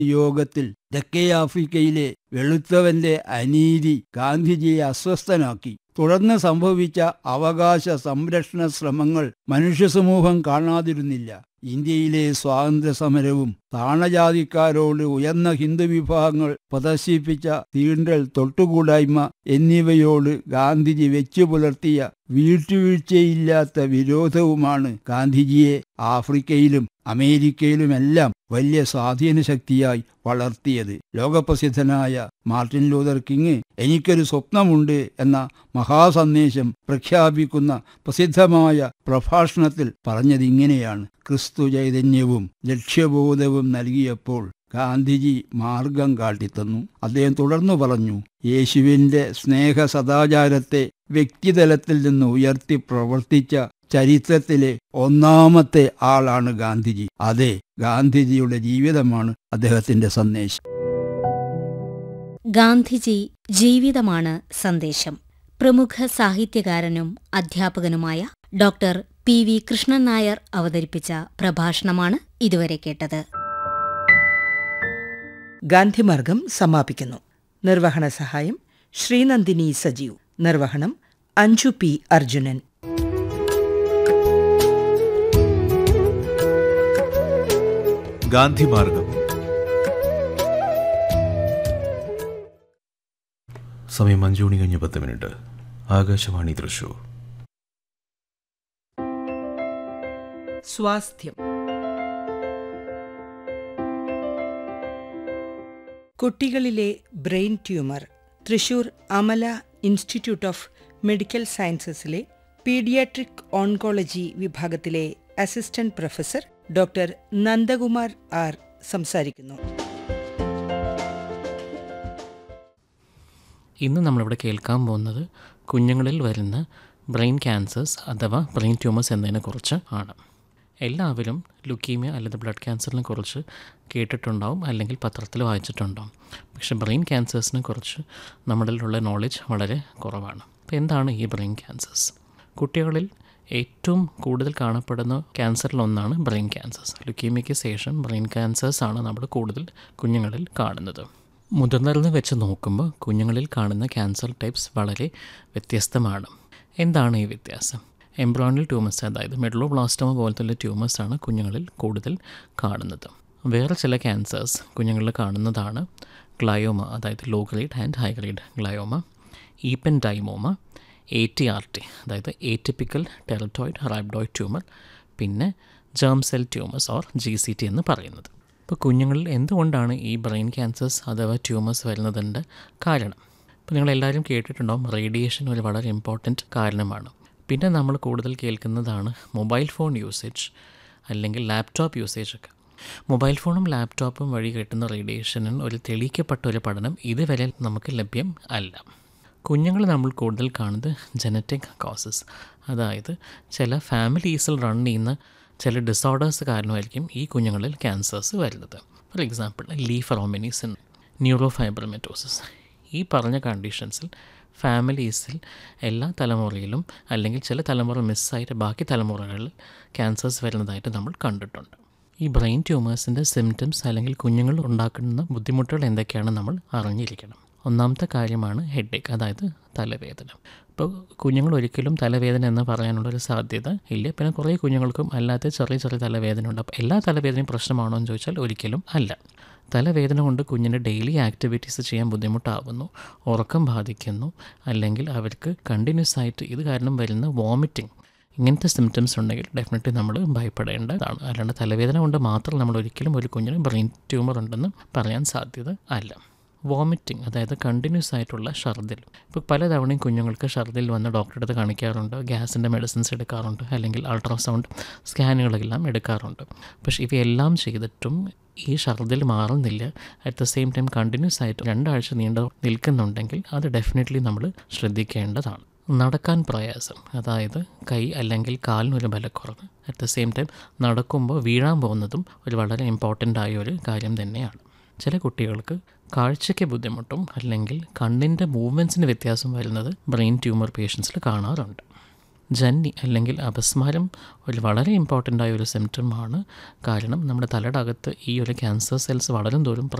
യോഗത്തിൽ തെക്കേ ആഫ്രിക്കയിലെ വെളുത്തവന്റെ അനീതി ഗാന്ധിജിയെ അസ്വസ്ഥനാക്കി തുടർന്ന് സംഭവിച്ച അവകാശ സംരക്ഷണ ശ്രമങ്ങൾ മനുഷ്യസമൂഹം കാണാതിരുന്നില്ല ഇന്ത്യയിലെ സ്വാതന്ത്ര്യ സമരവും താണജാതിക്കാരോട് ഉയർന്ന ഹിന്ദു വിഭാഗങ്ങൾ പ്രദർശിപ്പിച്ച തീണ്ടൽ തൊട്ടുകൂടായ്മ എന്നിവയോട് ഗാന്ധിജി വെച്ചു പുലർത്തിയ വീട്ടുവീഴ്ചയില്ലാത്ത വിരോധവുമാണ് ഗാന്ധിജിയെ ആഫ്രിക്കയിലും അമേരിക്കയിലുമെല്ലാം വലിയ സ്വാധീനശക്തിയായി വളർത്തിയത് ലോകപ്രസിദ്ധനായ മാർട്ടിൻ ലൂതർ കിങ് എനിക്കൊരു സ്വപ്നമുണ്ട് എന്ന മഹാസന്ദേശം പ്രഖ്യാപിക്കുന്ന പ്രസിദ്ധമായ പ്രഭാഷണത്തിൽ പറഞ്ഞതിങ്ങനെയാണ് ക്രിസ്തു ചൈതന്യവും ലക്ഷ്യബോധവും നൽകിയപ്പോൾ ഗാന്ധിജി മാർഗം കാട്ടിത്തന്നു അദ്ദേഹം തുടർന്നു പറഞ്ഞു യേശുവിന്റെ സ്നേഹ സദാചാരത്തെ വ്യക്തിതലത്തിൽ നിന്ന് ഉയർത്തി പ്രവർത്തിച്ച ചരിത്രത്തിലെ ഒന്നാമത്തെ ആളാണ് ഗാന്ധിജി അതെ ഗാന്ധിജിയുടെ ജീവിതമാണ് അദ്ദേഹത്തിന്റെ സന്ദേശം ഗാന്ധിജി ജീവിതമാണ് സന്ദേശം പ്രമുഖ സാഹിത്യകാരനും അധ്യാപകനുമായ doctor P V Krishnan Nair അവതരിപ്പിച്ച പ്രഭാഷണമാണ് ഇതുവരെ കേട്ടത് ഗാന്ധിമാർഗം സമാപിക്കുന്നു നിർവഹണ സഹായം ശ്രീനന്ദിനി സജീവ് നിർവഹണം അഞ്ജു പി അർജുനൻ ഗാന്ധിമാർഗം സമയം അഞ്ചു മണി കഴിഞ്ഞ് പത്ത് മിനിറ്റ് ആകാശവാണി തൃശൂർ സ്വാസ്ഥ്യം കുട്ടികളിലെ brain tumour Thrissur Amala institute of medical സയൻസസിലെ പീഡിയാട്രിക് ഓൺകോളജി വിഭാഗത്തിലെ assistant professor doctor Nandakumar R സംസാരിക്കുന്നു ഇന്ന് നമ്മളിവിടെ കേൾക്കാൻ പോകുന്നത് കുഞ്ഞുങ്ങളിൽ വരുന്ന ബ്രെയിൻ ക്യാൻസേഴ്സ് അഥവാ ബ്രെയിൻ ട്യൂമേഴ്സ് എന്നതിനെക്കുറിച്ച് ആണ് എല്ലാവരും ലുക്കീമിയ അല്ലെങ്കിൽ ബ്ലഡ് ക്യാൻസറിനെ കുറിച്ച് കേട്ടിട്ടുണ്ടാവും അല്ലെങ്കിൽ പത്രത്തിൽ വായിച്ചിട്ടുണ്ടാവും പക്ഷേ ബ്രെയിൻ ക്യാൻസേഴ്സിനെ കുറിച്ച് നമ്മളിലുള്ള നോളജ് വളരെ കുറവാണ് അപ്പോൾ എന്താണ് ഈ ബ്രെയിൻ ക്യാൻസേഴ്സ് കുട്ടികളിൽ ഏറ്റവും കൂടുതൽ കാണപ്പെടുന്ന ക്യാൻസറിലൊന്നാണ് ബ്രെയിൻ ക്യാൻസേഴ്സ് ലുക്കീമിയയ്ക്ക് ശേഷം ബ്രെയിൻ ക്യാൻസേഴ്സ് ആണ് നമ്മൾ കൂടുതൽ കുഞ്ഞുങ്ങളിൽ കാണുന്നത് മുതിർന്നവരിൽ വെച്ച് നോക്കുമ്പോൾ കുഞ്ഞുങ്ങളിൽ കാണുന്ന ക്യാൻസർ ടൈപ്സ് വളരെ വ്യത്യസ്തമാണ് എന്താണ് ഈ വ്യത്യാസം എംബ്രോണൽ ട്യൂമേഴ്സ് അതായത് മെഡ്ലോബ്ലാസ്റ്റോമ പോലത്തുള്ള ട്യൂമേഴ്സാണ് കുഞ്ഞുങ്ങളിൽ കൂടുതൽ കാണുന്നത് വേറെ ചില ക്യാൻസേഴ്സ് കുഞ്ഞുങ്ങളിൽ കാണുന്നതാണ് ഗ്ലയോമ അതായത് low grade and high grade glioma ependymoma A T R T അതായത് ഏറ്റിപ്പിക്കൽ ടെററ്റോയിഡ് റൈബ്ഡോയിഡ് ട്യൂമർ പിന്നെ germ cell tumours or G C T എന്ന് പറയുന്നത് ഇപ്പോൾ കുഞ്ഞുങ്ങളിൽ എന്തുകൊണ്ടാണ് ഈ ബ്രെയിൻ ക്യാൻസേഴ്സ് അഥവാ ട്യൂമേഴ്സ് വരുന്നതിൻ്റെ കാരണം ഇപ്പോൾ നിങ്ങളെല്ലാവരും കേട്ടിട്ടുണ്ടാവും റേഡിയേഷൻ ഒരു വളരെ ഇമ്പോർട്ടൻറ്റ് കാരണമാണ് പിന്നെ നമ്മൾ കൂടുതൽ കേൾക്കുന്നതാണ് മൊബൈൽ ഫോൺ യൂസേജ് അല്ലെങ്കിൽ ലാപ്ടോപ്പ് യൂസേജ് ഒക്കെ മൊബൈൽ ഫോണും ലാപ്ടോപ്പും വഴി കിട്ടുന്ന റേഡിയേഷനും ഒരു തെളിയിക്കപ്പെട്ട ഒരു പഠനം ഇതുവരെ നമുക്ക് ലഭ്യം അല്ല കുഞ്ഞുങ്ങൾ നമ്മൾ കൂടുതൽ കാണുന്നത് ജനറ്റിക് കോസസ് അതായത് ചില ഫാമിലീസിൽ റൺ ചെയ്യുന്ന ചില ഡിസോർഡേഴ്സ് കാരണമായിരിക്കും ഈ കുഞ്ഞുങ്ങളിൽ ക്യാൻസേഴ്സ് വരുന്നത് ഫോർ എക്സാമ്പിൾ ലീഫറോമിനീസിൻ ന്യൂറോഫൈബ്രമെറ്റോസിസ് ഈ പറഞ്ഞ കണ്ടീഷൻസിൽ ഫാമിലീസിൽ എല്ലാ തലമുറയിലും അല്ലെങ്കിൽ ചില തലമുറ മിസ്സായിട്ട് ബാക്കി തലമുറകളിൽ ക്യാൻസേഴ്സ് വരുന്നതായിട്ട് നമ്മൾ കണ്ടിട്ടുണ്ട് ഈ ബ്രെയിൻ ട്യൂമേഴ്സിൻ്റെ സിംറ്റംസ് അല്ലെങ്കിൽ കുഞ്ഞുങ്ങൾ ഉണ്ടാക്കുന്ന ബുദ്ധിമുട്ടുകൾ എന്തൊക്കെയാണെന്ന് നമ്മൾ അറിഞ്ഞിരിക്കണം ഒന്നാമത്തെ കാര്യമാണ് ഹെഡേക്ക് അതായത് തലവേദന ഇപ്പോൾ കുഞ്ഞുങ്ങൾ ഒരിക്കലും തലവേദന എന്ന് പറയാനുള്ളൊരു സാധ്യത ഇല്ല പിന്നെ കുറേ കുഞ്ഞുങ്ങൾക്കും അല്ലാത്ത ചെറിയ ചെറിയ തലവേദന ഉണ്ട് അപ്പോൾ എല്ലാ തലവേദനയും പ്രശ്നമാണോ എന്ന് ചോദിച്ചാൽ ഒരിക്കലും അല്ല തലവേദന കൊണ്ട് കുഞ്ഞിൻ്റെ ഡെയിലി ആക്ടിവിറ്റീസ് ചെയ്യാൻ ബുദ്ധിമുട്ടാവുന്നു ഉറക്കം ബാധിക്കുന്നു അല്ലെങ്കിൽ അവർക്ക് കണ്ടിന്യൂസ് ആയിട്ട് ഇത് കാരണം വരുന്ന വോമിറ്റിംഗ് ഇങ്ങനത്തെ സിംറ്റംസ് ഉണ്ടെങ്കിൽ ഡെഫിനറ്റ്ലി നമ്മൾ ഭയപ്പെടേണ്ടതാണ് അല്ലാണ്ട് തലവേദന കൊണ്ട് മാത്രം നമ്മൾ ഒരിക്കലും ഒരു കുഞ്ഞിന് ബ്രെയിൻ ട്യൂമർ ഉണ്ടെന്ന് പറയാൻ സാധ്യത അല്ല വോമിറ്റിംഗ് അതായത് കണ്ടിന്യൂസ് ആയിട്ടുള്ള ഛർദിൽ ഇപ്പോൾ പലതവണയും കുഞ്ഞുങ്ങൾക്ക് ഛർദിൽ വന്ന് ഡോക്ടറെ അടുത്ത് കാണിക്കാറുണ്ട് ഗ്യാസിൻ്റെ മെഡിസിൻസ് എടുക്കാറുണ്ട് അല്ലെങ്കിൽ അൾട്രാസൗണ്ട് സ്കാനുകളെല്ലാം എടുക്കാറുണ്ട് പക്ഷേ ഇവയെല്ലാം ചെയ്തിട്ടും ഈ ഛർദിൽ മാറുന്നില്ല at the same time continuous ആയിട്ട് രണ്ടാഴ്ച നീണ്ടു നിൽക്കുന്നുണ്ടെങ്കിൽ അത് ഡെഫിനറ്റ്ലി നമ്മൾ ശ്രദ്ധിക്കേണ്ടതാണ് നടക്കാൻ പ്രയാസം അതായത് കൈ അല്ലെങ്കിൽ കാലിനൊരു ബലക്കുറവ് അറ്റ് ദ സെയിം ടൈം നടക്കുമ്പോൾ വീഴാൻ പോകുന്നതും ഒരു വളരെ ഇമ്പോർട്ടൻ്റ് ആയ ഒരു കാര്യം തന്നെയാണ് ചില കുട്ടികൾക്ക് കാഴ്ചയ്ക്ക് ബുദ്ധിമുട്ടും അല്ലെങ്കിൽ കണ്ണിൻ്റെ മൂവ്മെൻറ്റ്സിന് വ്യത്യാസം വരുന്നത് ബ്രെയിൻ ട്യൂമർ പേഷ്യൻസിൽ കാണാറുണ്ട് ജന്നി അല്ലെങ്കിൽ അപസ്മാരം ഒരു വളരെ ഇമ്പോർട്ടൻ്റ് ആയ ഒരു സിംറ്റമാണ് കാരണം നമ്മുടെ തലയുടെ അകത്ത് ഈ ഒരു ക്യാൻസർ സെൽസ് വളരും തോറും